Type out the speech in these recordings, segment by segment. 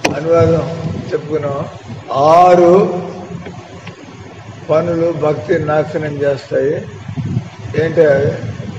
అనువాదం చెప్పుకున్నాం ఆరు పనులు భక్తి నాశనం చేస్తాయి ఏంటి అవి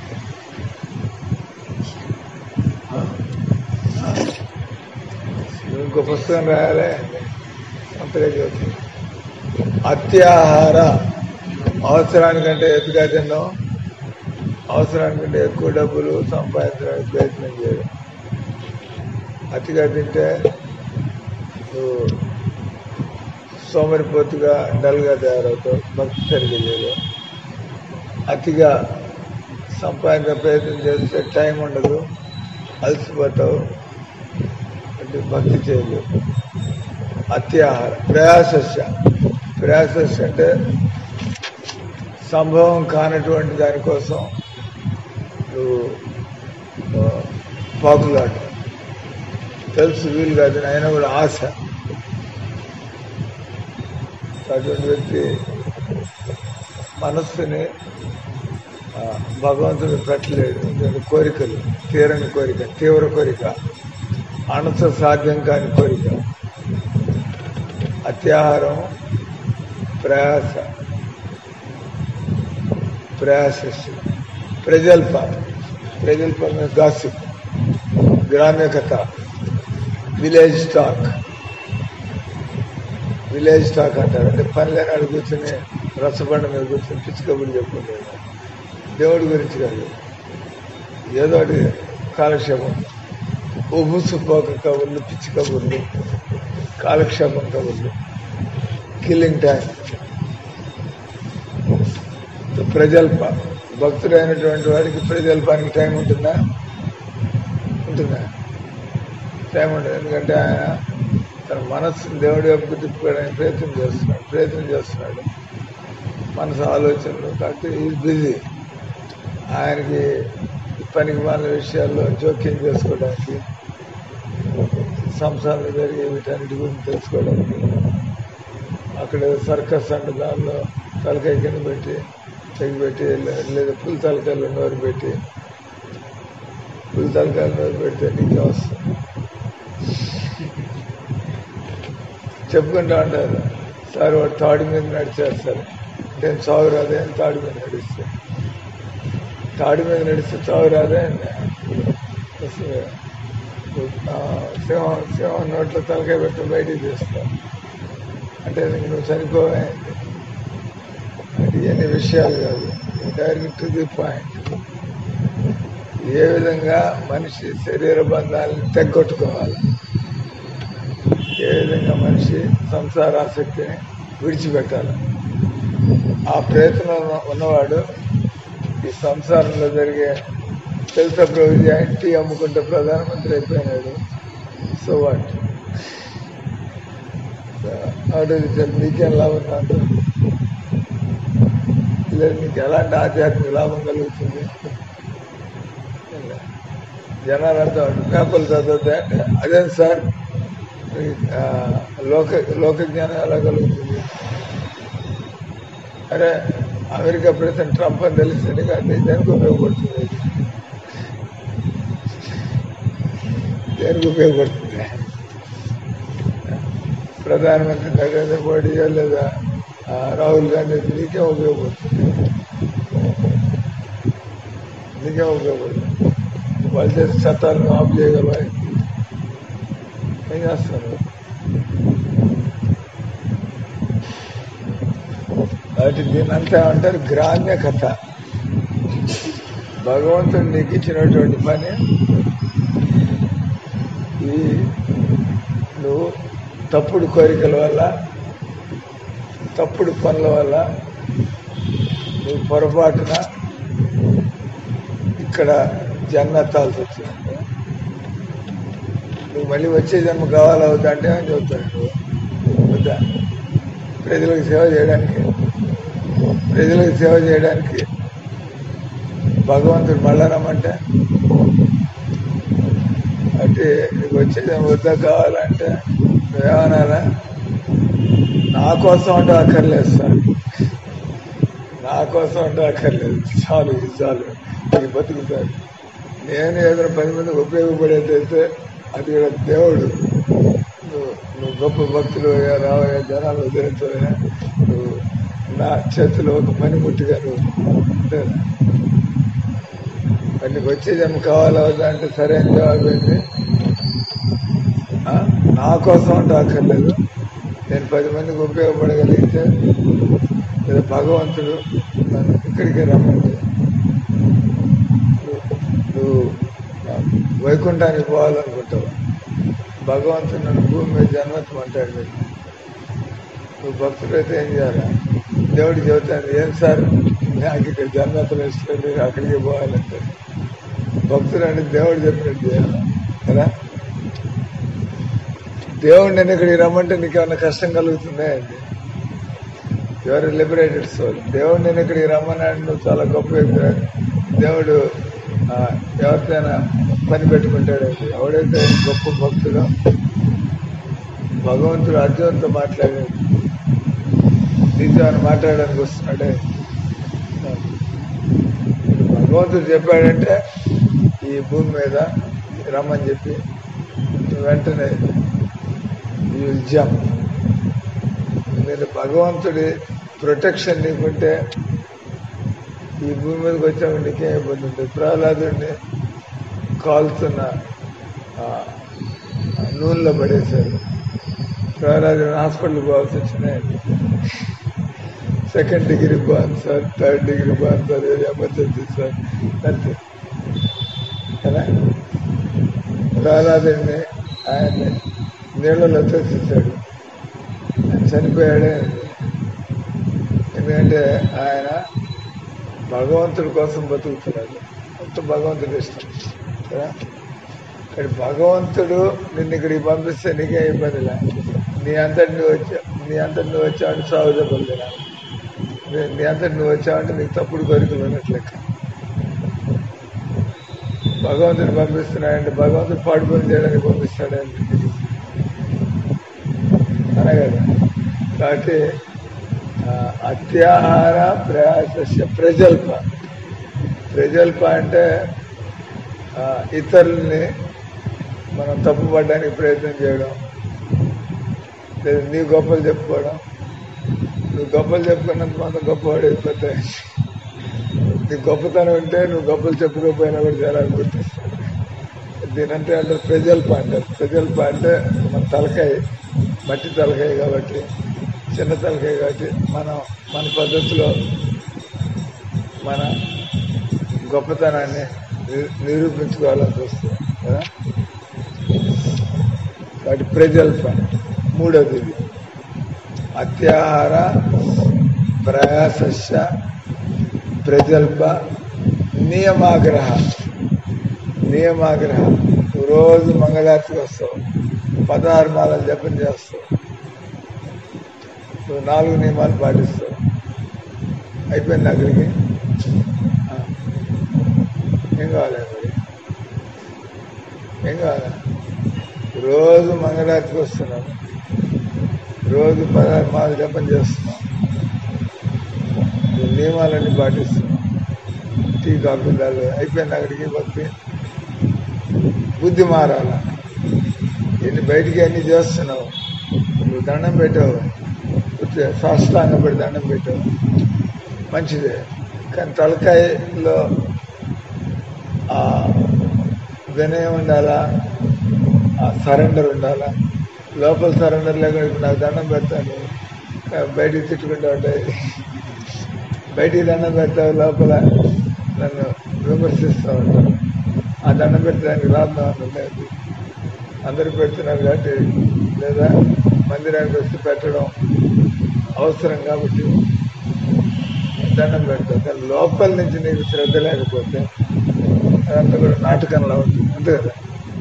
ఇంకో పుస్తకం రాయాలి అంతగా చదువుతుంది అత్యాహార అవసరానికంటే ఎత్తుగా తిన్నాం అవసరానికంటే ఎక్కువ డబ్బులు సంపాదించడానికి ప్రయత్నం చేయడం అతిగా తింటే నువ్వు సోమరిపోతుగా డల్గా తయారవుతావు భక్తి సరిగ్గా చేయలేవు అతిగా సంపాదించే ప్రయత్నం చేస్తే టైం ఉండదు అలసిపోతావు అంటే భక్తి చేయలేవు అత్యాహార ప్రయాసస్య ప్రయాసస్య అంటే సంభవం కానటువంటి దానికోసం నువ్వు ఆ, పాకులాట తెలుసు వీలు కాదు అయినా కూడా ఆశ అటువంటి వ్యక్తి మనస్సుని ఆ, భగవంతుడు పెట్టలేడు ఎందుకంటే కోరికలు తీరని కోరిక తీవ్ర కోరిక అణచ సాధ్యం కాని కోరిక అత్యాహారం ప్రయాస ప్రయాస ప్రజల్ప ప్రజల్ప గాసిప్ గ్రామ్య కథ విలేజ్ స్టాక్ విలేజ్ స్టాక్ అంటారు అంటే పని లేని ఆడ కూర్చొని రసబండ మీద కూర్చొని పిచ్చి కబుర్లు చెప్పుకుంటారు దేవుడి గురించి కాదు ఏదో ఒకటి కాలక్షేపం ఉబుసుపోక కబుర్లు పిచ్చి కబుర్లు కాలక్షేపం కబుర్లు కిల్లింగ్ టైం ప్రజల్ప భక్తుడైనటువంటి వాడికి ప్రజల్పానికి టైం ఉంటుందా ఉంటుందా టైం ఉండదు ఎందుకంటే ఆయన తన మనస్సును దేవుడి వైపు తిప్పుకోవడానికి ప్రయత్నం చేస్తున్నాడు ప్రయత్నం చేస్తున్నాడు మనసు ఆలోచనలు కాబట్టి ఈజ్ బిజీ ఆయనకి పనికి మాలిన విషయాల్లో జోక్యం చేసుకోవడానికి సంసారంలో జరిగే వీటన్నిటి గురించి తెలుసుకోవడానికి అక్కడ సర్కస్ అంటే దానిలో తలకాయ కింద పెట్టి తెగి పెట్టి లే- లేదా పులి తలకాయలు నోరు పెట్టి పులి తలకాయలు నోరు పెడితే నీకే వస్తుంది చెప్పుకుంటా ఉంటారు సార్ వాడు తాడు మీద నడిచేస్తారు నేను చావు రాదే అని తాడు మీద నడిస్తే తాడు మీద నడిస్తే చావు రాదే అని అసలు, ఆ, సింహం సింహం నోట్లో తలకాయ పెట్టి బయటికి తీస్తావు అంటే ఇంక నువ్వు చనిపోవే అంటే ఇవన్నీ విషయాలు కాదు డైరెక్ట్ టు ది పాయింట్ ఏ విధంగా మనిషి శరీర బంధాలను తెగ్గొట్టుకోవాలి ఏ విధంగా మనిషి సంసార ఆసక్తిని విడిచిపెట్టాలి ఆ ప్రయత్నం ఉన్న- ఉన్నవాడు ఈ సంసారంలో జరిగే తెలుసా ప్రవృత్తి ఆయన టీ అమ్ముకుంటే ప్రధానమంత్రి అయిపోయినాడు సో వాట్ అడిగితే నీకేం లాభం దాంతో లేదు నీకు ఎలాంటి ఆధ్యాత్మిక లాభం కలుగుతుంది జనాలంతా పేపర్లు చదవద్దా అంటే అదేం సార్ మీకు, ఆ, లోక లోక జ్ఞానం ఎలా కలుగుతుంది అరే అమెరికా ప్రెసిడెంట్ ట్రంప్ అని తెలిస్తే నీకు అది దేనికి ఉపయోగపడుతుంది అది? దేనికి ఉపయోగపడుతుంది ప్రధానమంత్రి నరేంద్ర మోడీయో లేదా ఆ, రాహుల్ గాంధీ అయితే నీకే ఉపయోగపడుతుంది నీకే ఉపయోగపడుతుంది వాళ్ళు చేసే చట్టాలను ఆఫ్ చేయగలవా ఏం చేస్తారు వాటి దీని అంతా ఏమంటారు గ్రామ్య కథ భగవంతుడు నీకు ఇచ్చినటువంటి పని ఈ నువ్వు తప్పుడు కోరికల వల్ల తప్పుడు పనుల వల్ల నువ్వు పొరపాటున ఇక్కడ జన్మెత్తాల్సి వచ్చింది నువ్వు మళ్ళీ వచ్చే జన్మ కావాలా వద్దా అంటే అని చెబుతాడు నువ్వు వద్దా ప్రజలకు సేవ చేయడానికి ప్రజలకు సేవ చేయడానికి భగవంతుడు మళ్ళా రమ్మంటే అంటే నీకు వచ్చే జన్మ వద్దా కావాలంటే నువ్వేమనాలా నా కోసం అంటే అక్కర్లేదు సార్ నా కోసం అంటే అక్కర్లేదు చాలు ఇది చాలు ఇది బతుకుతారు నేను ఏదైనా పది మందికి ఉపయోగపడేదైతే అది కూడా దేవుడు నువ్వు నువ్వు గొప్ప భక్తులు రావయ్యా జనాలు ఉదరించవయ్యా నువ్వు నా చేతిలో ఒక పనిముట్టిగా నువ్వు ఉంటావు. మరి నీకు వచ్చే జన్మ కావాలా వద్దా అంటే సరైన జవాబు ఏంటి ఆ? నా కోసం అంటే అక్కర్లేదు నేను పది మందికి ఉపయోగపడగలిగితే లేదా భగవంతుడు నన్ను ఇక్కడికి రమ్మంటే నువ్వు- నువ్వు ఆ, వైకుంఠానికి పోవాలనుకుంటావు భగవంతుడు నన్ను భూమి మీద జన్మత్మంటాడు మీరు నువ్వు భక్తుడైతే ఏం చేయాలి దేవుడికి చెబుతాను ఏం సార్ నాకు ఇక్కడ జన్మత్వం ఇష్టం మీరు అక్కడికి పోవాలంటే భక్తుడు అంటే దేవుడు చెప్పినట్టు చేయాలి కదా దేవుడు నేను ఇక్కడికి రమ్మంటే నీకు ఏమైనా కష్టం కలుగుతుందా అండి యువర్ లిబరేటెడ్ సోల్ దేవుడు నేను ఇక్కడికి రమ్మన్నాడు నువ్వు చాలా గొప్ప వ్యక్తి దేవుడు ఆ, ఎవరితోనైనా పని పెట్టుకుంటాడండి ఎవడైతే గొప్ప భక్తుడో భగవంతుడు అర్జున్తో మాట్లాడాడు నీతో ఆయన మాట్లాడడానికి వస్తున్నాడే భగవంతుడు చెప్పాడంటే ఈ భూమి మీద రమ్మని చెప్పి నువ్వు వెంటనే జంప్ నేను భగవంతుడి ప్రొటెక్షన్ నీకుంటే ఈ భూమి మీదకి వచ్చాక నీకేం ఇబ్బంది ఉంటుంది ప్రహ్లాదుడిని కాలుతున్న ఆ, ఆ నూనెలో పడేశారు ప్రహ్లాదుని హాస్పిటల్ పోవాల్సి వచ్చినాయండి second degree burn sir third degree burn sir ఏది ఎమర్జెన్సీ సార్ అంతే కదా ప్రహ్లాదుడిని ఆయన్ని నీళ్ళలో తోసేసాడు ఆయన చనిపోయాడే ఎందుకంటే ఆయన భగవంతుడి కోసం బతుకుతున్నాడు అంత భగవంతుడి ఇష్టం కదా ఇక్కడ భగవంతుడు నిన్ను ఇక్కడికి పంపిస్తే నీకే ఇబ్బందిలే నీ అంతటి నువ్వు వచ్చా నీ అంతటి నువ్వు వచ్చావంటే సాగు చెప్పలేదా నీ అంతటి నువ్వు వచ్చావంటే నీకు తప్పుడు కోరికలు ఉన్నట్లు లెక్క భగవంతుని పంపిస్తున్నాడంటే భగవంతుడు పాడు పని చేయడానికి పంపిస్తాడంటే అనే కదా కాబట్టి ఆ, అత్యాహార ప్రయాస ప్రజల్ప ప్రజల్ప అంటే ఆ, ఇతరుల్ని మనం తప్పుపడడానికి ప్రయత్నం చేయడం లేదా నీ గొప్పలు చెప్పుకోవడం నువ్వు గొప్పలు చెప్పుకున్నంత మాత్రం గొప్పవాడు అయిపోతాయి నీ గొప్పతనం ఉంటే నువ్వు గొప్పలు చెప్పుకోకపోయినా కూడా జనాలు గుర్తిస్తాడు దీనంటే అంటారు ప్రజల్ప అంటారు ప్రజల్ప అంటే మన తలకాయ మట్టి తలకాయ కాబట్టి చిన్న తలకాయ కాబట్టి మనం మన పద్ధతిలో మన గొప్పతనాన్ని ని- నిరూపించుకోవాలని చూస్తాం కదా కాబట్టి ప్రజల్ప మూడోది ఇది అత్యాహార ప్రయాస ప్రజల్ప నియమాగ్రహ నియమాగ్రహ నువ్వు రోజు మంగళారతికి వస్తావు పదహారు మాలలు జపం చేస్తావు నువ్వు నాలుగు నియమాలు పాటిస్తావు అయిపోయింది అక్కడికి ఆ. ఏం కావాలి మరి ఏం కావాలి రోజు మంగళారతికి వస్తున్నావు రోజు పదహారు మాలు జపం చేస్తున్నావు నువ్వు నియమాలన్నీ పాటిస్తున్నావు టీ కాఫీ తాగు అయిపోయింది అక్కడికి భక్తి బుద్ధి మారాల ఎన్ని బయటికి అన్ని చేస్తున్నావు నువ్వు దండం పెట్టావు ఉత్తి సాష్టాంగ పెట్టి దండం పెట్టావు మంచిదే కానీ తలకాయలో ఆ వినయం ఉండాలా ఆ సరెండర్ ఉండాలా లోపల సరెండర్ లేకుండా ఇప్పుడు నాకు దండం పెడతాను ఆ, బయటికి తిట్టుకుంటా ఉంటాయి బయటికి దండం పెడతావు లోపల నన్ను విమర్శిస్తూ ఉంటాను ఆ దండం పెట్టడానికి రాద్దాం లేదు అందరూ పెడుతున్నారు కాబట్టి లేదా మందిరానికి వచ్చి పెట్టడం అవసరం కాబట్టి దండం పెడతావు కానీ లోపల నుంచి నీకు శ్రద్ధ లేకపోతే అదంతా కూడా నాటకంలో ఉంటుంది అంతే కదా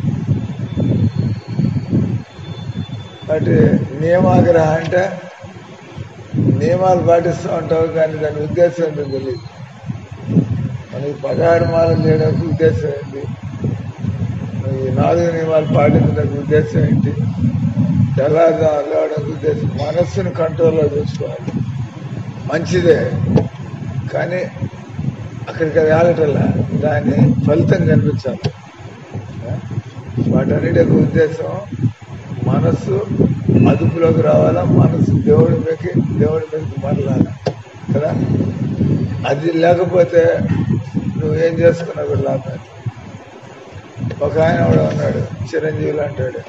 కాబట్టి నియమాగ్రహ అంటే నియమాలు పాటిస్తూ ఉంటావు కానీ దాని ఉద్దేశం ఏంటో తెలియదు మనకి పదహారు మాలలు చేయడానికి ఉద్దేశం ఏంటి మరి ఈ నాలుగు నియమాలు పాటించడానికి ఉద్దేశం ఏంటి తెల్లారుజాము లేవడానికి ఉద్దేశం మనస్సును కంట్రోల్లో చూసుకోవాలి మంచిదే కానీ అక్కడికి అది ఆగటల్లా దాని ఫలితం కనిపించాలి ఆ? వాటన్నిటి యొక్క ఉద్దేశం మనసు అదుపులోకి రావాలా మనసు దేవుడి మీదకి దేవుడి మీదకి మరలాలి కదా అది లేకపోతే నువ్వేం చేసుకున్నా కూడా లాభం లేదు. ఒక ఆయన కూడా ఉన్నాడు చిరంజీవులు అంటాడు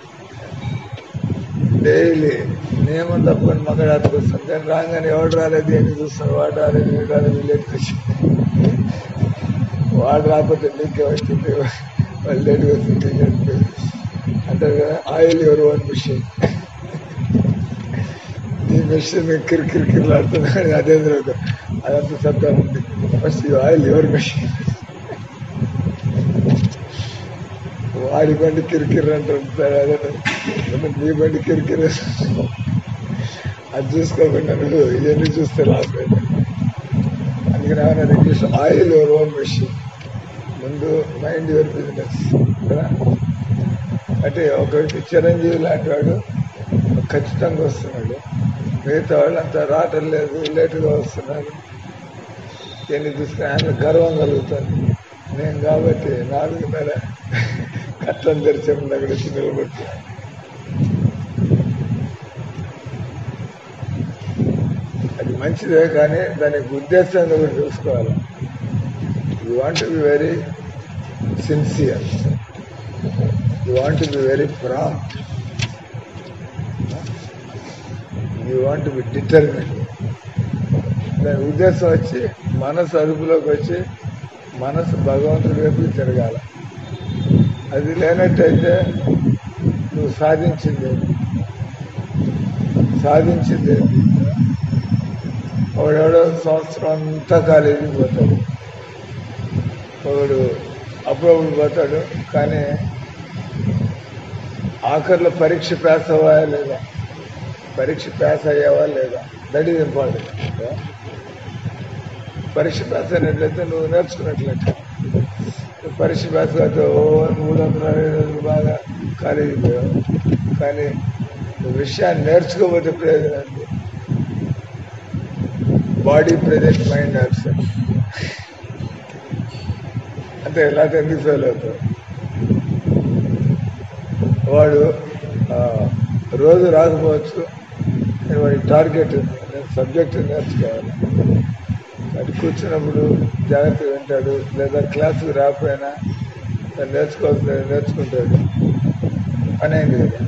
డైలీ నియమం తప్పుకొని మగడాతకు వస్తాం కానీ రాగానే ఎవడు రాలేదు ఏంటి చూస్తాడు వాడు రాలేదు వీడు రాలేదు వీళ్ళకి వచ్చి వాడు రాకపోతే నీకే వచ్చింది వాళ్ళు లేట్గా వస్తుంది నీకే వచ్చింది. అంటారు కదా ఆయిల్ ఎవరు వన్ మిషన్ ఈ మిషన్ కిర్ కిర్ కిర్లాడుతున్నాడు అదే జరుగుతుంది అదంతా శబ్దం ఉంది ఫస్ట్ ఈ ఆయిల్ ఎవరి మిషన్ వాడి బండి కిరికిర్ అంటారు అదే నీ బండి కిరికిర్ అది చూసుకోకుండా నువ్వు ఇవన్నీ చూస్తే లాభం లేదు. అందుకని ఏమన్నా English oil your own machine ముందు మైండ్ యువర్ బిజినెస్ కదా అంటే ఒక వ్యక్తి చిరంజీవి లాంటి వాడు ఖచ్చితంగా వస్తున్నాడు మిగతా వాళ్ళు అంత రావటం లేదు లేటుగా వస్తున్నారు ఎన్ని చూసుకుని ఆయన గర్వం కలుగుతుంది నేను కాబట్టి నాలుగున్నర కట్టం తెరిచే ముందు అక్కడ వచ్చి నిలబడుతున్నాను అది మంచిదే కానీ దానికి ఉద్దేశంగా కూడా చూసుకోవాలి you want be very sincere you want be very prompt you want be determine దాని ఉద్దేశం వచ్చి మనసు అదుపులోకి వచ్చి మనసు భగవంతుడి వైపు తిరగాల అది లేనట్టయితే నువ్వు సాధించింది సాధించింది ఒకడెవడో సంవత్సరం అంతా కాలేజీకి పోతాడు ఒకడు అప్పుడప్పుడు పోతాడు కానీ ఆఖరిలో పరీక్ష పాస్ అవ్వాలా లేదా పరీక్ష పాస్ అయ్యావా లేదా దట్ ఈజ్ ఇంపార్టెంట్ పరీక్ష పాస్ అయినట్లయితే నువ్వు నేర్చుకున్నట్లయితే నువ్వు పరీక్ష పాస్ అయితే ఓ మూడు వందల అరవై రోజులు బాగా కాలేజీ పోయావు కానీ నువ్వు విషయాన్ని నేర్చుకోకపోతే ప్రయోజనం ఉంది బాడీ ప్రెజెంట్ మైండ్ యాబ్సెంట్ అంటే లేకపోతే ఎందుకు ఫెయిల్ అవుతావు వాడు ఆ, రోజు రాకపోవచ్చు కానీ వాడి టార్గెట్ ఉంది నేను సబ్జెక్ట్ నేర్చుకోవాలి అది కూర్చున్నప్పుడు జాగ్రత్తగా వింటాడు లేదా క్లాసుకు రాకపోయినా దాన్ని నేర్చుకోవాలి నేర్చుకుంటాడు పని అయింది కదా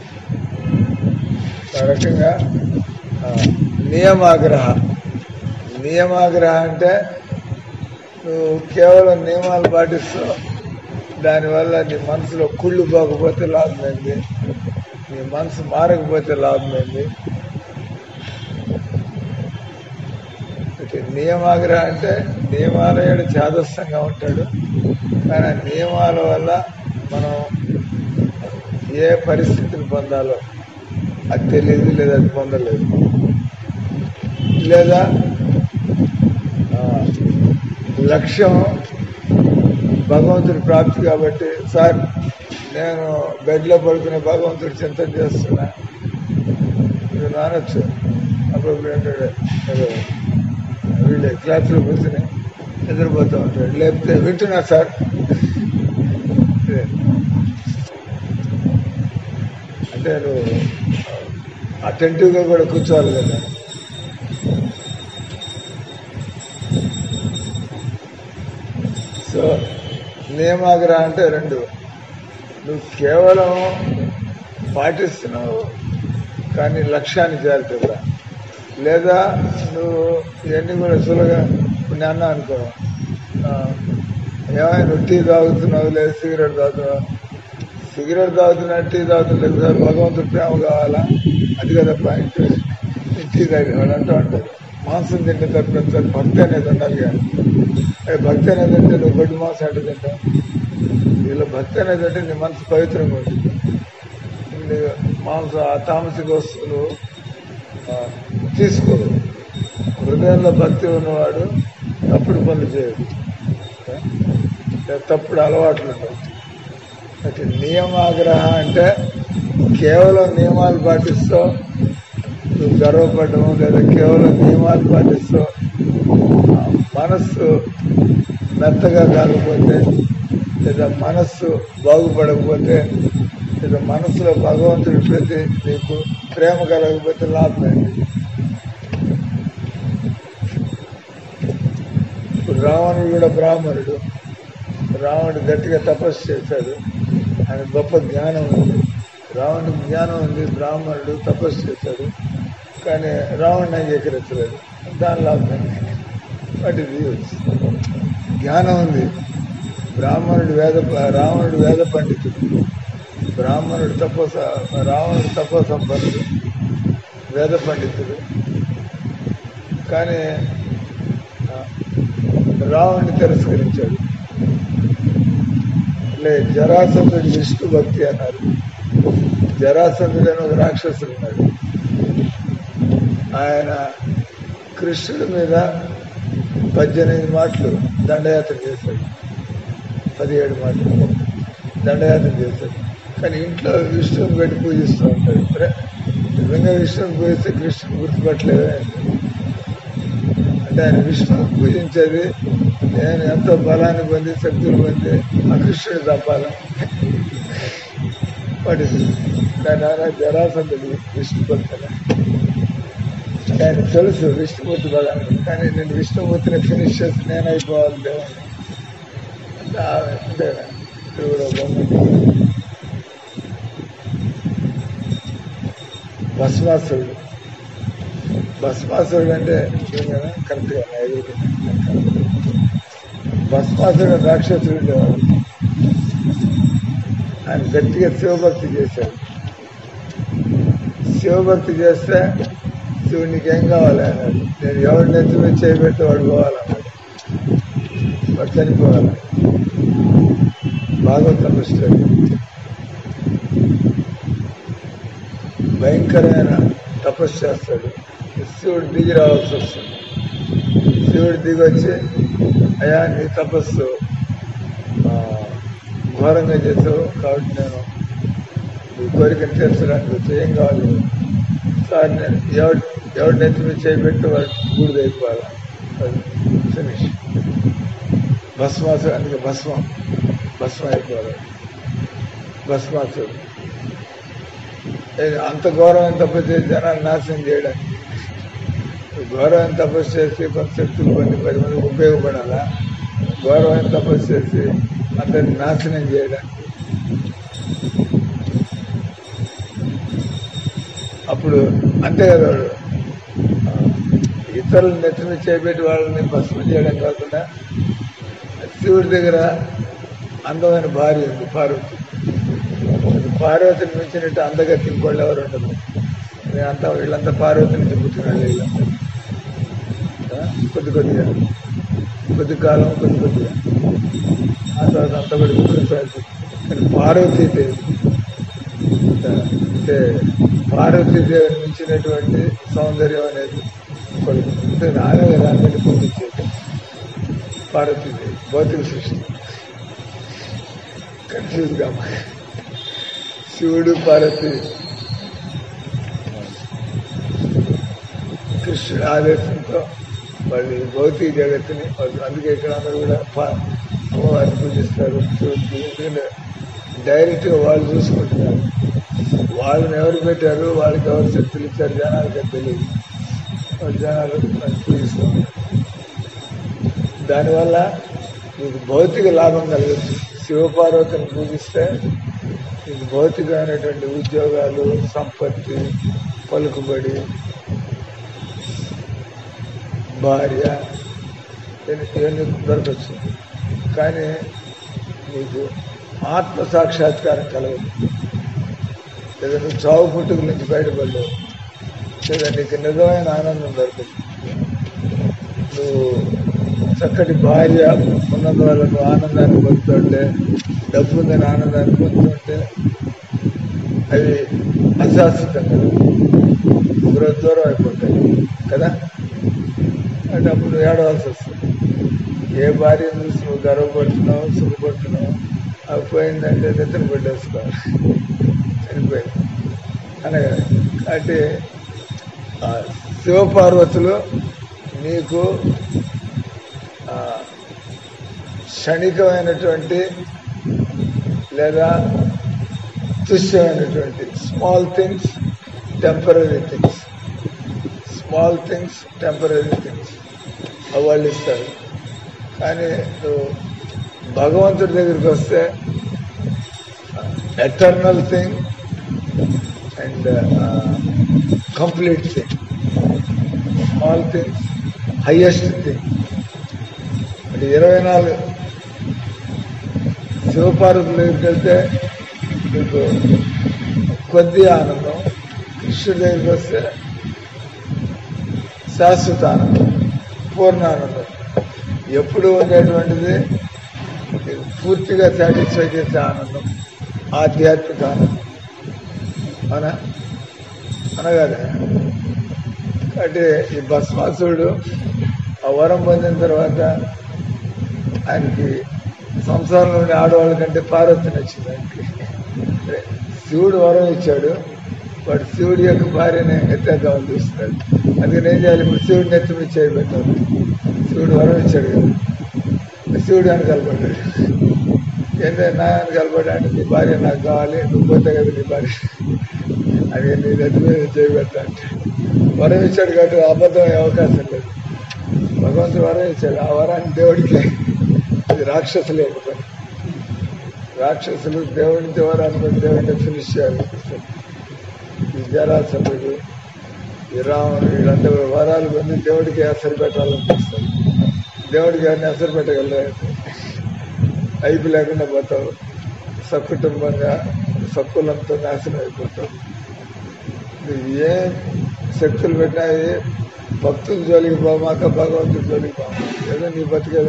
ఆ రకంగా ఆ, నియమాగ్రహ నియమాగ్రహ అంటే నువ్వు కేవలం నియమాలు పాటిస్తూ దానివల్ల నీ మనసులో కుళ్ళు పోకపోతే లాభమైంది నీ మనసు మారకపోతే లాభమైంది అయితే నియమాగ్రహ అంటే నియమాలయుడు చాదస్తంగా ఉంటాడు కానీ ఆ నియమాల వల్ల మనం ఏ పరిస్థితిని పొందాలో అది తెలియదు లేదా అది పొందలేదు లేదా ఆ, లక్ష్యం భగవంతుడి ప్రాప్తి కాబట్టి సార్ నేను బెడ్లో పడుకునే భగవంతుడి చింతన చేస్తున్నా మీరు నానొచ్చు అప్పుడప్పుడు ఏంటంటే ఏదో వీళ్ళే క్లాస్లో కూర్చుని నిద్రపోతూ ఉంటాడు లేకపోతే వింటున్నా సార్ ఇదే. అంటే నువ్వు అటెంటివ్గా కూడా కూర్చోవాలి కదా సో నియమాగ్రహ అంటే రెండు నువ్వు కేవలం పాటిస్తున్నావు కానీ లక్ష్యాన్ని చేరుతుందా లేదా నువ్వు ఇవన్నీ కూడా సులువుగా ఇప్పుడు నేను అన్నా అనుకో ఆ, ఏమైనా నువ్వు టీ తాగుతున్నావు లేదా సిగరెట్ తాగుతున్నావు సిగరెట్ తాగుతున్నా టీ తాగుతున్నా సార్ భగవంతుడు ప్రేమ కావాలా అది కదా పాయింట్ టీ తాగి వాళ్ళు అంటూ ఉంటారు మాంసం తింటే తప్పిన సార్ భక్తి అనేది ఉండాలి కానీ అదే భక్తి అనేది అంటే నువ్వు గొడ్డు మాంసం అంటే తింటావు వీళ్ళ భక్తి అనేది అంటే నీ మనసు పవిత్రంగా ఉంటుంది నీ మాంసం ఆ తామసిక వస్తువులు ఆ, తీసుకోరు హృదయంలో భక్తి ఉన్నవాడు తప్పుడు పనులు చేయడు ఆ? లేదా తప్పుడు అలవాట్లు ఉండవు అయితే నియమాగ్రహ అంటే కేవలం నియమాలు పాటిస్తూ నువ్వు గర్వపడము లేదా కేవలం నియమాలు పాటిస్తూ ఆ, మనస్సు మెత్తగా కాకపోతే లేదా మనస్సు బాగుపడకపోతే ఇది మనసులో భగవంతుడి ప్రతి నీకు ప్రేమ కలగకపోతే లాభం ఏంటి ఇప్పుడు రావణుడు కూడా బ్రాహ్మణుడు రావణుడు గట్టిగా తపస్సు చేశాడు ఆయన గొప్ప జ్ఞానం ఉంది రావణుడికి జ్ఞానం ఉంది బ్రాహ్మణుడు తపస్సు చేశాడు కానీ రావణుని అంగీకరించలేదు దాని లాభం వాట్ ఇది జ్ఞానం ఉంది బ్రాహ్మణుడు వేద రావణుడు వేద పండితుడు బ్రాహ్మణుడు తపో రావణుడు తపో సంపన్నుడు వేద పండితుడు కానీ ఆ, రావణ్ణి తిరస్కరించాడు లే జరాసంధుడి విష్ణు భక్తి అన్నారు జరాసంధుడు అని ఒక రాక్షసుడు ఉన్నాడు ఆయన కృష్ణుడి మీద పద్దెనిమిది మాటలు దండయాత్ర చేశాడు పదిహేడు మాటలు దండయాత్ర చేశాడు కానీ ఇంట్లో విష్ణువుని పెట్టి పూజిస్తూ ఉంటాడు అరే, నిజంగా విష్ణువుని పూజిస్తే కృష్ణుని గుర్తుపట్టలేదే అంటే ఆయన విష్ణువుని పూజించేది నేను ఎంతో బలాన్ని పొంది శక్తులు పొంది ఆ కృష్ణుడు తప్పాలి పడింది దాని ఆయన జరాసంతుడు విష్ణు భక్తులు ఆయన తెలుసు విష్ణుమూర్తి బలాన్ని కానీ నేను విష్ణుమూర్తిని ఫినిష్ చేసి నేను అయిపోవాలి దేవుని అంటే ఆమె అంటే ఇక్కడ కూడా బొమ్మ భస్మాసురుడు భస్మాసురుడు అంటే ఏం కదా కరెక్ట్గా భస్మాసురుడు రాక్షసుడు ఉండేవాడు ఆయన గట్టిగా శివభక్తి చేశాడు శివభక్తి చేస్తే శివుడు నీకేం కావాలి అన్నాడు నేను ఎవరి నెత్తి మీద చేయబెడితే వాడు పోవాలన్నాడు వాడు చనిపోవాలి భాగవతం పుస్తకం భయంకరమైన తపస్సు చేస్తాడు శివుడు దిగి రావాల్సి వస్తుంది శివుడు దిగి వచ్చి అయ్యా నీ తపస్సు ఆ, ఘోరంగా చేసావు కాబట్టి నేను నీ కోరికను తీర్చడానికి వచ్చి ఏం కావాలి సార్ నేను ఎవడు ఎవడు నెత్తి మీద చేయబెట్టి వాడు గూడిద అయిపోవాలి ఫినిష్ భస్మాసు అందుకే భస్మం భస్మం అయిపోవాలి భస్మాసుడు ఇది అంత ఘోరమైన తపస్సు చేసి జనాలు నాశనం చేయడానికి ఘోరమైన తపస్సు చేసి కొంత శక్తులు కొన్ని పది మందికి ఉపయోగపడాలా ఘోరమైన తపస్సు చేసి అందరిని నాశనం చేయడానికి అప్పుడు అంతే కదా వాడు ఆ, ఇతరులు నెత్తిని చేపెట్టి వాళ్ళని భస్మం చేయడం కాకుండా శివుడి దగ్గర అందమైన భార్య ఉంది పార్వతి అది పార్వతిని మించినట్టు అందగత్తి ఇంకోళ్ళు ఎవరు ఉండదు అంతా వీళ్ళంతా పార్వతిని చెప్పుతున్నారు వీళ్ళంతా ఆ, కొద్ది కొద్దిగా కొద్ది కాలం కొద్ది కొద్దిగా ఆ తర్వాత అంతా కూడా వికృతాలు కానీ పార్వతీదేవి అంటే పార్వతీదేవిని మించినటువంటి సౌందర్యం అనేది ఒకటి అంటే ఆమె కదా అందరినీ పొందించేది పార్వతీదేవి భౌతిక సృష్టి కన్ఫ్యూజ్ గా శివుడు పార్వతి కృష్ణుడి ఆదేశంతో వాళ్ళు ఈ భౌతిక జగత్తుని వాళ్ళు అందుకే ఇక్కడ అందరూ కూడా పా- అమ్మవారిని పూజిస్తారు శివుడికి ఎందుకంటే డైరెక్ట్గా వాళ్ళు చూసుకుంటున్నారు వాళ్ళని ఎవరు పెట్టారు వాళ్ళకి ఎవరు శక్తులు ఇచ్చారు జనాలకి అది తెలియదు వాళ్ళు జనాలు దాన్ని పూజిస్తారు దానివల్ల మీకు భౌతిక లాభం కలగచ్చు శివపార్వతిని పూజిస్తే మీకు భౌతికమైనటువంటి ఉద్యోగాలు సంపత్తి పలుకుబడి భార్య ఇవన్నీ- ఇవన్నీ దొరకచ్చు కానీ మీకు ఆత్మ సాక్షాత్కారం కలగదు లేదా నువ్వు చావు పుట్టుక నుంచి బయటపడలేవు లేదా నీకు నిజమైన ఆనందం దొరకదు నువ్వు చక్కటి భార్య ఉన్నందువల్ల నువ్వు ఆనందాన్ని పొందుతుంటే డబ్బు ఉందని ఆనందాన్ని పొందుతుంటే అవి అశాశ్వతం కదా ఒకరోజు దూరం అయిపోతాయి కదా అంటే అప్పుడు నువ్వు ఏడవలసి వస్తుంది ఏ భార్యను చూసి నువ్వు గర్వపడుతున్నావు సుఖపడుతున్నావు అవి పోయిందంటే నిద్ర పెట్టేసుకోవాలి చనిపోయింది అనగా కాబట్టి ఆ శివపార్వతులు నీకు ఆ, క్షణికమైనటువంటి లేదా తుష్యమైనటువంటి small things temporary things small things temporary things వాళ్ళు ఇస్తారు కానీ నువ్వు భగవంతుడి దగ్గరికి వస్తే eternal thing and complete thing small things highest thing అంటే ఇరవై నాలుగు శివపార్వతుల దగ్గరికి వెళ్తే మీకు కొద్ది ఆనందం కృష్ణుడి దగ్గరికి వస్తే శాశ్వత ఆనందం పూర్ణ ఆనందం ఎప్పుడు ఉండేటువంటిది మీకు పూర్తిగా సాటిస్ఫై చేసే ఆనందం ఆధ్యాత్మిక ఆనందం అవునా అనగానే అంటే ఈ భస్మాసుడు ఆ వరం పొందిన తర్వాత ఆయనకి సంసారంలో ఉండే ఆడవాళ్ళ కంటే పార్వతి నచ్చింది ఆయనకి అంటే శివుడు వరం ఇచ్చాడు వాడు శివుడి యొక్క భార్యని ఎత్తేద్దామని చూస్తున్నాడు అందుకని ఏం చేయాలి ఇప్పుడు శివుడిని ఎత్తి మీద చేయి పెట్టాలి శివుడు వరం ఇచ్చాడు కదా శివుడు అని కలపడ్డాడు ఏంటంటే నా అని కలపడానికి నీ భార్య నాకు కావాలి నువ్వు పోతే కదా నీ భార్య అది నీ ఎత్తి మీద చేయి పెట్టా అంటే వరం ఇచ్చాడు కాబట్టి అబద్ధం అయ్యే అవకాశం లేదు భగవంతుడు వరం ఇచ్చాడు ఆ వరాన్ని దేవుడికి అది రాక్షసులు యొక్క పని రాక్షసులు దేవుడిని వరాన్ని బట్టి దేవుడిని ఫినిష్ చేయాలి ఈ జరాసంతుడు ఈ రాముడు వీళ్ళంతా కూడా వరాలు పొంది దేవుడికి అసలు పెట్టాలనిపిస్తారు దేవుడికి అన్ని అసలు పెట్టగలరు అయిపు లేకుండా పోతావు సకుటుంబంగా సక్కులంతో నాశనం అయిపోతావు నువ్వు ఏ శక్తులు పెట్టినాయి భక్తుల జోలికి పోమాక భగవంతుడి జోలికి పోమాక ఏదో నీ బతికేదో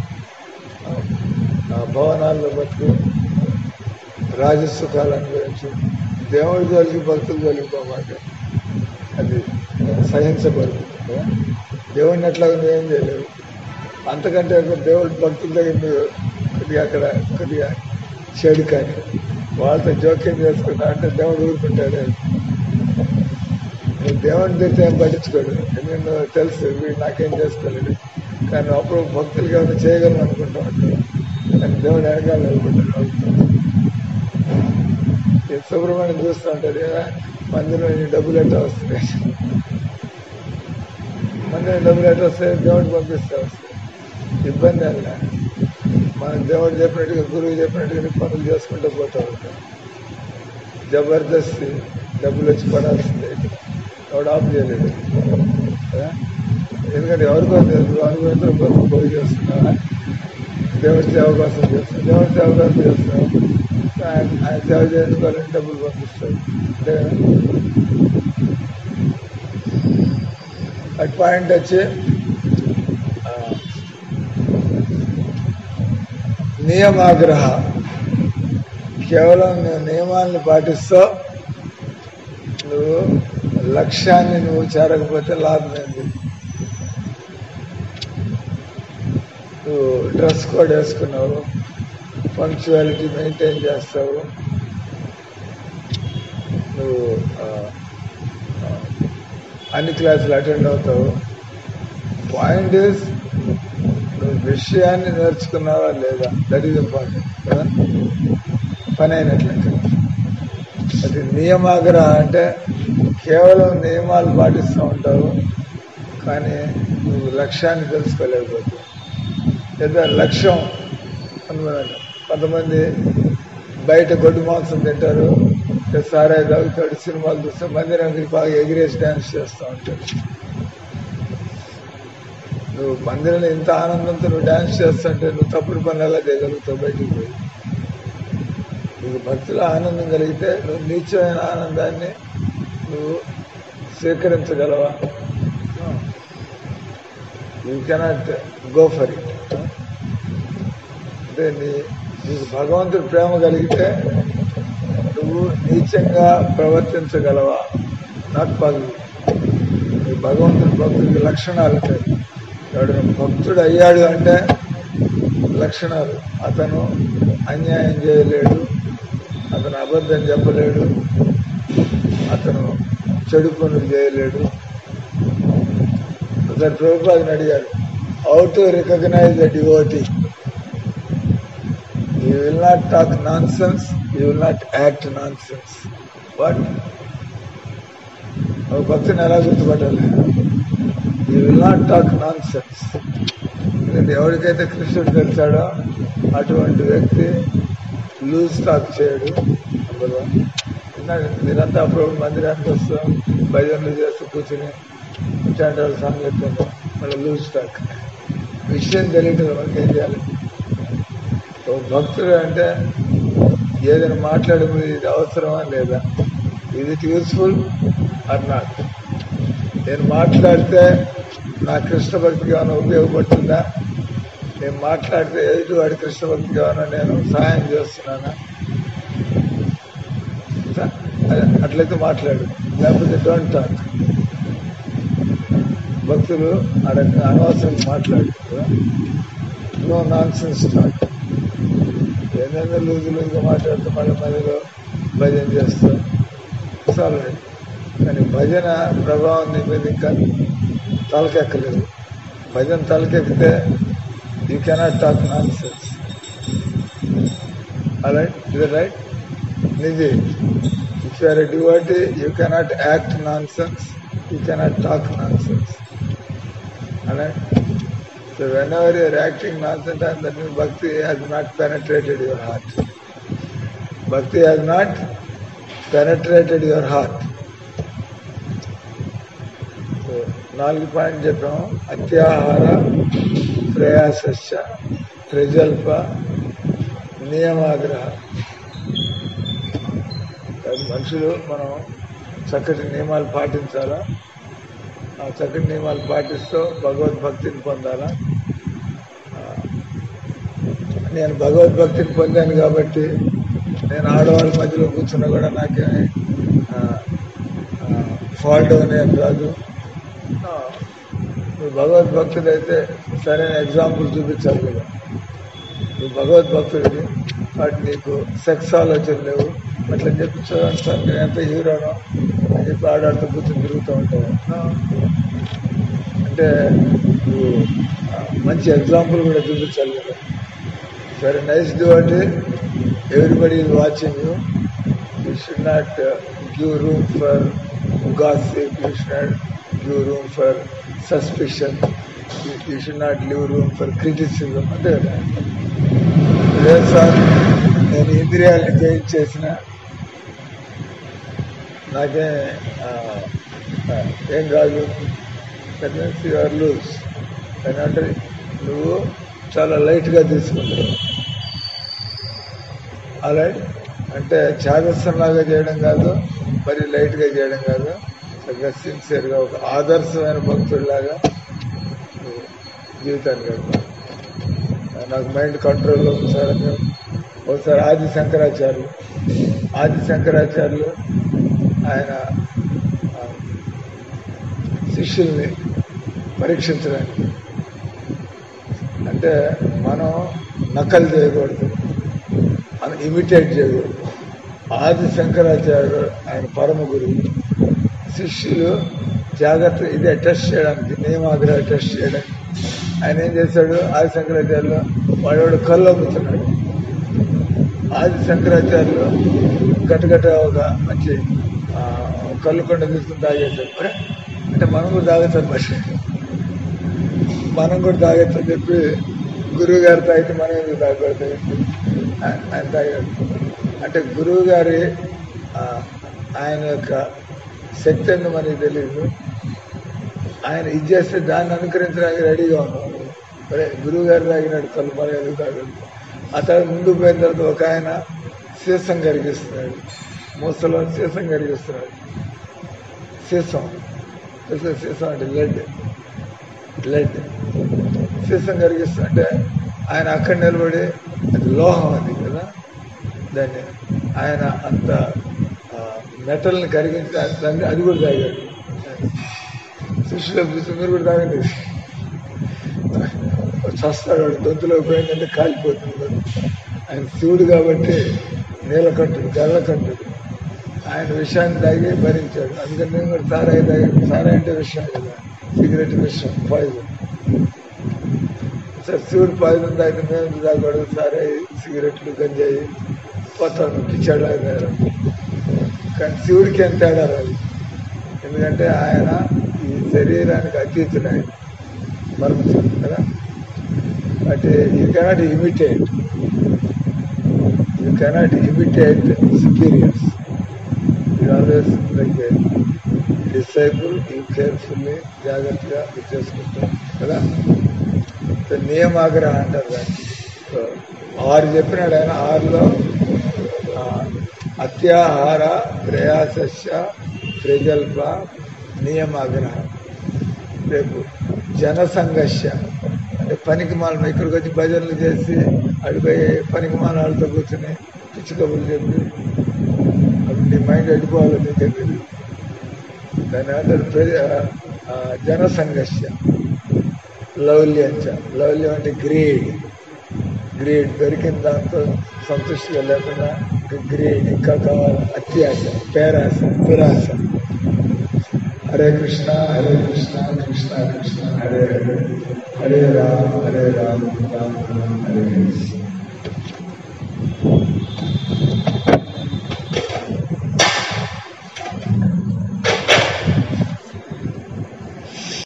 ఆ భవనాల్లో బతుకు రాజసుఖాలు అనుభవించు దేవుడి జోలికి భక్తుల జోలికి పోమాక అది సహించబడుతుంది కదా దేవుడిని ఎట్లా నువ్వేం చేయలేవు అంతకంటే ఎక్కువ దేవుడి భక్తుల దగ్గర నువ్వు కొద్దిగా అక్కడ కొద్దిగా చెడు కానీ వాళ్ళతో జోక్యం చేసుకుంటా అంటే దేవుడు ఊరుకుంటాడు నువ్వు దేవుడిని తెస్తే ఏం పట్టించుకోడు ఎందుకంటే తెలుసు వీడు నాకేం చేసుకోలేడు కానీ అప్పుడు భక్తులకి ఏమైనా చేయగలను అనుకుంటా ఉంటాడు కానీ దేవుడు వెనకాల నిలబడ్డాడు ఈ సుబ్రహ్మణ్యం చూస్తూ ఉంటాడు "ఏరా, మందిరం ఈ డబ్బులు ఎట్లా వస్తున్నాయి మందిరం డబ్బులు ఎట్లా వస్తాయి దేవుడు పంపిస్తే వస్తాయి ఇబ్బంది అല്ല మనం దేవుడు చెప్పినట్టుగా గురువు చెప్పినట్టుగా నీ పనులు చేసుకుంటూ పోతా ఉంటాం జబర్దస్తి డబ్బులు వచ్చి పడాల్సిందే ఎవడు ఆఫ్ చేయలేడు కదా? ఎందుకంటే ఎవరికో తెలుసు అనుభవంతో కోసం పోయి చేస్తున్నావా దేవుడి సేవ కోసం చేస్తాం దేవుడి సేవ కోసం చేస్తాం ఆయన ఆయన సేవ చేసుకోవాలని డబ్బులు పంపిస్తాడు అంతే కదా అట్ పాయింట్ వచ్చి ఆ, నియమాగ్రహ కేవలం నువ్వు నియమాలను పాటిస్తూ నువ్వు లక్ష్యాన్ని నువ్వు చేరకపోతే లాభం ఏంది నువ్వు డ్రెస్ కోడ్ వేసుకున్నావు పంక్చువాలిటీ మెయింటైన్ చేస్తావు నువ్వు ఆ, ఆ, అన్ని క్లాసులు అటెండ్ అవుతావు పాయింట్ ఇస్ నువ్వు విషయాన్ని నేర్చుకున్నావా లేదా దట్ ఈస్ ఇంపార్టెంట్ కదా పని అయినట్లయితే అది నియమాగ్రహ అంటే కేవలం నియమాలు పాటిస్తూ ఉంటావు కానీ నువ్వు లక్ష్యాన్ని తెలుసుకోలేకపోతావు లేదా లక్ష్యం అనుకున్నాను కొంతమంది బయట గొడ్డు మాంసం తింటారు లేదా సారాయి తాగుతాడు సినిమాలు చూస్తే మందిరానికి బాగా ఎగిరేసి డ్యాన్స్ చేస్తూ ఉంటాడు నువ్వు మందిరంలో ఇంత ఆనందంతో నువ్వు డ్యాన్స్ చేస్తుంటే నువ్వు తప్పుడు పనులు ఎలా చేయగలుగుతావు బయటికి పోయి నీకు భక్తిలో ఆనందం కలిగితే నువ్వు నీచమైన ఆనందాన్ని నువ్వు స్వీకరించగలవా you cannot go for it అంటే నీ నీకు భగవంతుడి ప్రేమ కలిగితే నువ్వు నీచంగా ప్రవర్తించగలవా నాట్ పాజిబుల్ ఈ భగవంతుడి భక్తుడికి లక్షణాలు ఉంటాయి ఎవడైనా భక్తుడు అయ్యాడు అంటే లక్షణాలు అతను అన్యాయం చేయలేడు అతను అబద్ధం చెప్పలేడు అతను చెడు పనులు చేయలేడు ఒకసారి ప్రభుపాదని అడిగారు how to recognize the devotee you will not talk nonsense you will not act nonsense what ఒక భక్తిని ఎలా గుర్తుపట్టాలి you will not talk nonsense ఎందుకంటే ఎవరికైతే కృష్ణుడు తెలిసాడో అటువంటి వ్యక్తి లూజ్ టాక్ చేయడు నెంబర్ వన్ ఇందాక మీరంతా అప్పుడు మందిరానికి వస్తాం భజనలు చేస్తూ కూర్చుని ఇట్లాంటి వాళ్ళ సంగతి మళ్ళీ లూజ్ టాక్ విషయం తెలియదు మనకి ఏం చేయాలి ఒక భక్తుడు అంటే ఏదైనా మాట్లాడేది ఇది అవసరమా లేదా ఇది యూస్ఫుల్ ఆర్ నాట్ నేను మాట్లాడితే నా కృష్ణ భక్తికి ఏమైనా ఉపయోగపడుతుందా నేను మాట్లాడితే ఎదుటి వాడి కృష్ణ భక్తికి ఏమైనా నేను సహాయం చేస్తున్నానా స- అదే, అట్లయితే మాట్లాడు లేకపోతే డోంట్ టాక్ భక్తులు అడ అనవసరం మాట్లాడు నో నాన్ సెన్స్ టాక్ ఏదైనా లూజు లూజుగా మాట్లాడుతూ మళ్ళీ మధ్యలో భజన చేస్తాం చాలు కానీ భజన ప్రభావం నీ మీద ఇంకా తలకెక్కలేదు భజన తలకెక్కితే you cannot talk nonsense right ఇది రైట్ నిజి if you are a devotee you cannot act nonsense you cannot talk nonsense alright so whenever you are acting nonsense and that means bhakti has not penetrated your heart bhakti has not penetrated your heart so నాలుగు పాయింట్ చెప్పాము అత్యాహార ప్రయాస ప్రజల్ప నియమాగ్రహ అది మనుషులు మనం చక్కటి నియమాలు పాటించాలా ఆ చక్కటి నియమాలు పాటిస్తూ భగవద్భక్తిని పొందాలా ఆ, నేను భగవద్భక్తిని పొందాను కాబట్టి నేను ఆడవాళ్ళ మధ్యలో కూర్చున్నా కూడా నాకేమి ఫాల్ట్ అనేది రాదు ఆ, నువ్వు భగవద్భక్తుడు అయితే సరైన ఎగ్జాంపుల్ చూపించాలి కదా నువ్వు భగవద్భక్తుడివి వాటి నీకు సెక్స్ ఆలోచన లేవు అట్లా చెప్పి చూడండి సార్ నేను ఎంత హీరోనో అని చెప్పి ఆడాడుతూ కూర్చొని తిరుగుతూ ఉంటావు ఆ, అంటే నువ్వు ఆ, మంచి ఎగ్జాంపుల్ కూడా చూపించాలి కదా సరే nice devotee everybody is watching you you should not give room for gossip you should not give room for suspicion you should not leave room for criticism అంతే కదా లేదు సార్ నేను ఇంద్రియాలను జయించేసిన నాకే ఆ, ఆ, ఏం కాదు దట్ మీన్స్ యూఆర్ లూజ్ అని అంటే నువ్వు చాలా లైట్గా తీసుకుంటావు అలా అంటే లాగా చేయడం కాదు మరి లైట్గా చేయడం కాదు చక్కగా సిన్సియర్గా ఒక ఆదర్శమైన భక్తుడిలాగా నువ్వు జీవితాన్ని గడపాలి నాకు మైండ్ కంట్రోల్లో ఒకసారి మేము ఒకసారి ఆది శంకరాచార్యులు ఆది శంకరాచార్యులు ఆయన ఆ, శిష్యుల్ని పరీక్షించడానికి అంటే మనం నకలు చేయకూడదు మనం ఇమిటేట్ చేయకూడదు ఆది శంకరాచార్యుడు ఆయన పరమ గురువు శిష్యులు జాగ్రత్త ఇదే టెస్ట్ చేయడానికి నియమాగ్రహ టెస్ట్ చేయడానికి ఆయన ఏం చేశాడు ఆది శంకరాచార్యులు వాడు కళ్ళు అమ్ముతున్నాడు ఆది శంకరాచార్యులు గట్టగట్ట ఒక మంచి ఆ, కళ్ళు కొండ తీసుకుని తాగేశాడు "ఒరే, అంటే మనం కూడా తాగేస్తాం మరి మనం కూడా తాగొచ్చు అని చెప్పి గురువు గారు తాగితే మనం ఎందుకు తాగకూడదు ఆ- ఆయన తాగాడు అంటే గురువు గారి ఆ, ఆయన యొక్క శక్తి ఏందో మనకి తెలియదు ఆయన ఇది చేస్తే దాన్ని అనుకరించడానికి రెడీగా ఉన్నాం మరి గురువు గారు తాగినాడు కళ్ళు మనం ఎందుకు తాగదు అతడు ముందు పోయిన తర్వాత ఒక ఆయన సీసం కరిగిస్తున్నాడు మూసలో సీసం కరిగిస్తున్నాడు సీసం సీసం సీసం అంటే లెడ్ లెడ్ సీసం కరిగిస్తా అంటే ఆయన అక్కడ నిలబడి అది లోహం అది కదా దాన్ని ఆయన అంత ఆ, మెటల్ని కరిగించి దాన్ని అది కూడా తాగాడు శిష్యులు చూసి మీరు కూడా తాగండి చస్తాడు వాడు గొంతులో పోయిందంటే కాలిపోతుంది ఆయన శివుడు కాబట్టి నీలకంఠుడు గల్లకంఠుడు ఆయన విషయాన్ని తాగి భరించాడు అందుకని నేను కూడా సారాయి తాగి సారాయి అంటే విషయం కదా సిగరెట్ విషయం పాయిజన్ సరే శివుడు పాయిజన్ తాగితే మేము తాగకూడదు సారాయి సిగరెట్లు గంజాయి పోతాను పిచ్చాడు కానీ శివుడికి ఎంత తేడా రాదు ఎందుకంటే ఆయన ఈ శరీరానికి అతీతుడై మరణించాడు కదా అంటే you cannot imitate you cannot imitate superiors you always like disciple you carefully జాగ్రత్తగా ఇది చేసుకుంటాం కదా సో నియమాగ్రహ అంటారు దాన్ని సో ఆరు చెప్పినాడు ఆయన ఆరులో ఆ, అత్యాహార ప్రయాసస్య ప్రజల్ప నియమాగ్రహ రేపు జనసంఘర్ష అంటే పనికి మాలం ఇక్కడికి వచ్చి భజనలు చేసి అడిపోయి పనికి మాలాలతో కూర్చుని పిచ్చి కబుర్లు చెప్పి అప్పుడు నీ మైండ్ అడిపోవాలో నీకే తెలియదు దాని అంటారు ప్రజ ఆ, జనసంఘర్ష లౌల్యంచ లౌల్యం అంటే గ్రేడ్ గ్రేడ్ దొరికిన దాంతో సంతృష్టిగా లేకుండా ఇంకా గ్రేడ్ ఇంకా కావాలి అత్యాశ పేరాశ దురాశ హరే కృష్ణ హరే కృష్ణ కృష్ణ కృష్ణ హరే హరే హరే రామ హరే రామ రామ రామ హరే హరే